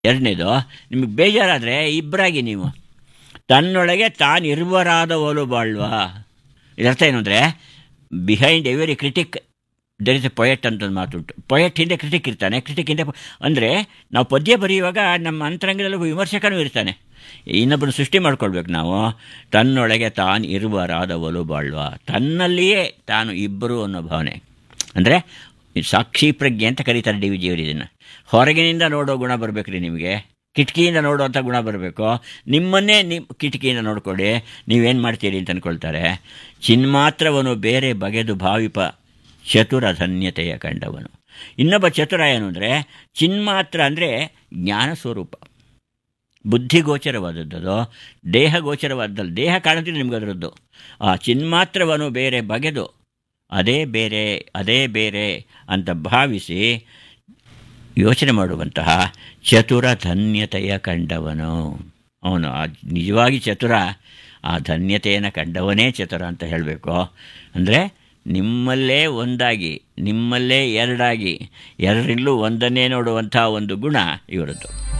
ಎರಡನೇದು ನಿಮಗೆ ಬೇಜಾರಾದರೆ ಇಬ್ಬರಾಗಿ ನೀವು ತನ್ನೊಳಗೆ ತಾನಿರುವರಾದ ಒಲು ಬಾಳ್ವಾ ಇದರ್ಥ ಏನು ಅಂದರೆ behind every critic there is a poet ಅಂತ ಒಂದು ಮಾತುಂಟು ಪೊಯೆಟ್ ಹಿಂದೆ ಕ್ರಿಟಿಕ್ ಇರ್ತಾನೆ ಕ್ರಿಟಿಕ್ ಹಿಂದೆ ಅಂದರೆ ನಾವು ಪದ್ಯ ಬರೆಯುವಾಗ ನಮ್ಮ ಅಂತರಂಗದಲ್ಲಿ ಒಬ್ಬ ವಿಮರ್ಶಕನೂ ಇರ್ತಾನೆ ಇನ್ನೊಬ್ಬರು ಸೃಷ್ಟಿ ಮಾಡ್ಕೊಳ್ಬೇಕು ನಾವು ತನ್ನೊಳಗೆ ತಾನು ಇರುವರಾದ ಒಲು ಬಾಳ್ವಾ ತನ್ನಲ್ಲಿಯೇ ತಾನು ಇಬ್ಬರು ಅನ್ನೋ ಭಾವನೆ ಅಂದರೆ ಸಾಕ್ಷಿ ಪ್ರಜ್ಞೆ ಅಂತ ಕರೀತಾರೆ ಡಿ ವಿ ಜಿಯವರು ಇದನ್ನು ಹೊರಗಿನಿಂದ ನೋಡೋ ಗುಣ ಬರಬೇಕು ರೀ ನಿಮಗೆ ಕಿಟಕಿಯಿಂದ ನೋಡುವಂಥ ಗುಣ ಬರಬೇಕು ನಿಮ್ಮನ್ನೇ ನಿಮ್ಮ ಕಿಟಕಿಯಿಂದ ನೋಡ್ಕೊಳ್ಳಿ ನೀವೇನು ಮಾಡ್ತೀರಿ ಅಂತ ಅಂದ್ಕೊಳ್ತಾರೆ ಚಿನ್ಮಾತ್ರವನು ಬೇರೆ ಬಗೆದು ಭಾವಿಪ ಚತುರ ಧನ್ಯತೆಯ ಕಂಡವನು ಇನ್ನೊಬ್ಬ ಚತುರ ಏನು ಅಂದರೆ ಚಿನ್ಮಾತ್ರ ಅಂದರೆ ಜ್ಞಾನ ಸ್ವರೂಪ ಬುದ್ಧಿಗೋಚರವಾದದ್ದು ದೇಹ ಗೋಚರವಾದದ್ದು ದೇಹ ಕಾಣುತ್ತಿಲ್ಲ ನಿಮ್ಗೆ ಅದರದ್ದು ಆ ಚಿನ್ಮಾತ್ರವನ್ನು ಬೇರೆ ಬಗೆದು ಅದೇ ಬೇರೆ ಅದೇ ಬೇರೆ ಅಂತ ಭಾವಿಸಿ ಯೋಚನೆ ಮಾಡುವಂತಹ ಚತುರ ಧನ್ಯತೆಯ ಕಂಡವನು ಅವನು ಆ ನಿಜವಾಗಿ ಚತುರ ಆ ಧನ್ಯತೆಯನ್ನು ಕಂಡವನೇ ಚತುರ ಅಂತ ಹೇಳಬೇಕು ಅಂದರೆ ನಿಮ್ಮಲ್ಲೇ ಒಂದಾಗಿ ನಿಮ್ಮಲ್ಲೇ ಎರಡಾಗಿ ಎರಡರಲ್ಲೂ ಒಂದನ್ನೇ ನೋಡುವಂಥ ಒಂದು ಗುಣ ಇವರದ್ದು